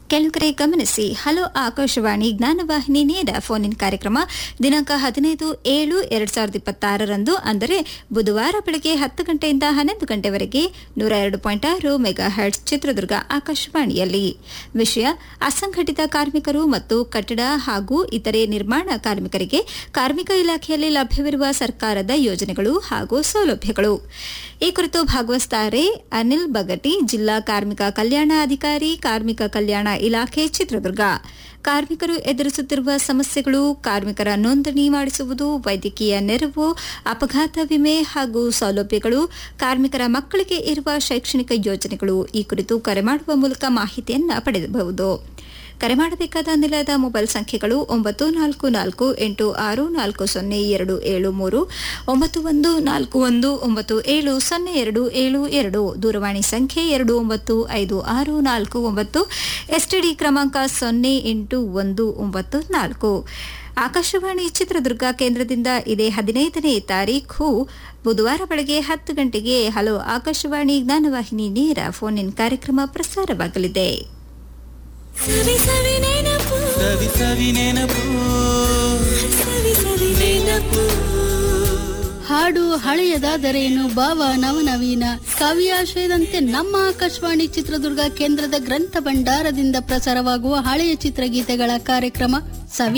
ಕೆಲವರೆ ಗಮನಿಸಿ ಹಲೋ ಆಕಾಶವಾಣಿ ಜ್ಞಾನವಾಹಿನಿ ನೇರ phone in ಕಾರ್ಯಕ್ರಮ ದಿನಾಂಕ ಹದಿನೈದು ಏಳು ಎರಡ್ ಸಾವಿರದ ಇಪ್ಪತ್ತಾರರಂದು ಅಂದರೆ ಬುಧವಾರ ಬೆಳಗ್ಗೆ ಹತ್ತು ಗಂಟೆಯಿಂದ ಹನ್ನೊಂದು ಗಂಟೆವರೆಗೆ ನೂರ ಎರಡು ಪಾಯಿಂಟ್ ಆರು ಮೆಗಾ ಹರ್ಟ್ಸ್ ಚಿತ್ರದುರ್ಗ ಆಕಾಶವಾಣಿಯಲ್ಲಿ ವಿಷಯ ಅಸಂಘಟಿತ ಕಾರ್ಮಿಕರು ಮತ್ತು ಕಟ್ಟಡ ಹಾಗೂ ಇತರೆ ನಿರ್ಮಾಣ ಕಾರ್ಮಿಕರಿಗೆ ಕಾರ್ಮಿಕ ಇಲಾಖೆಯಲ್ಲಿ ಲಭ್ಯವಿರುವ ಸರ್ಕಾರದ ಯೋಜನೆಗಳು ಹಾಗೂ ಸೌಲಭ್ಯಗಳು ಈ ಕುರಿತು ಭಾಗವಹಿಸುತ್ತಾರೆ ಅನಿಲ್ ಬಗಟಿ ಜಿಲ್ಲಾ ಕಾರ್ಮಿಕ ಕಲ್ಯಾಣ ಅಧಿಕಾರಿ ಕಾರ್ಮಿಕ ಕಲ್ಯಾಣ ಇಲಾಖೆ ಚಿತ್ರದುರ್ಗ ಕಾರ್ಮಿಕರು ಎದುರಿಸುತ್ತಿರುವ ಸಮಸ್ಯೆಗಳು ಕಾರ್ಮಿಕರ ನೋಂದಣಿ ಮಾಡಿಸುವುದು ವೈದ್ಯಕೀಯ ನೆರವು ಅಪಘಾತ ವಿಮೆ ಹಾಗೂ ಸೌಲಭ್ಯಗಳು ಕಾರ್ಮಿಕರ ಮಕ್ಕಳಿಗೆ ಇರುವ ಶೈಕ್ಷಣಿಕ ಯೋಜನೆಗಳು ಈ ಕುರಿತು ಕರೆ ಮಾಡುವ ಮೂಲಕ ಮಾಹಿತಿಯನ್ನು ಪಡೆಯಬಹುದು ಕರೆ ಮಾಡಬೇಕಾದ ನಿಲಯದ ಮೊಬೈಲ್ ಸಂಖ್ಯೆಗಳು ಒಂಬತ್ತು ನಾಲ್ಕು ನಾಲ್ಕು ಎಂಟು ಆರು ನಾಲ್ಕು ಸೊನ್ನೆ ಎರಡು ಏಳು ಮೂರು ಒಂಬತ್ತು ಒಂದು ನಾಲ್ಕು ಒಂದು ಒಂಬತ್ತು ಏಳು ಸೊನ್ನೆ ಎರಡು ಏಳು ಎರಡು ದೂರವಾಣಿ ಸಂಖ್ಯೆ ಎರಡು ಒಂಬತ್ತು ಐದು ಆರು ನಾಲ್ಕು ಒಂಬತ್ತು ಎಸ್ಟಿಡಿ ಕ್ರಮಾಂಕ ಸೊನ್ನೆ ಎಂಟು ಒಂದು ಒಂಬತ್ತು ನಾಲ್ಕು ಆಕಾಶವಾಣಿ ಚಿತ್ರದುರ್ಗ ಕೇಂದ್ರದಿಂದ ಇದೇ ಹದಿನೈದನೇ ತಾರೀಖು ಬುಧವಾರ ಬೆಳಗ್ಗೆ ಹತ್ತು ಗಂಟೆಗೆ ಹಲೋ ಆಕಾಶವಾಣಿ ಜ್ಞಾನವಾಹಿನಿ ನೇರ ಫೋನ್ ಇನ್ ಕಾರ್ಯಕ್ರಮ ಪ್ರಸಾರವಾಗಲಿದೆ ಸವಿ ಸವಿ ನೆನಪು ಸವಿ ಸವಿ ನೆನಪು ಸವಿ ಸವಿ ನೆನಪು ಹಾಡು ಹಳೆಯದಾದರೇನು ಭಾವ ನವನವೀನ ಕಾವ್ಯಾಶಯದಂತೆ ನಮ್ಮ ಆಕಾಶವಾಣಿ ಚಿತ್ರದುರ್ಗ ಕೇಂದ್ರದ ಗ್ರಂಥ ಭಂಡಾರದಿಂದ ಪ್ರಸಾರವಾಗುವ ಹಳೆಯ ಚಿತ್ರಗೀತೆಗಳ ಕಾರ್ಯಕ್ರಮ ಸವಿ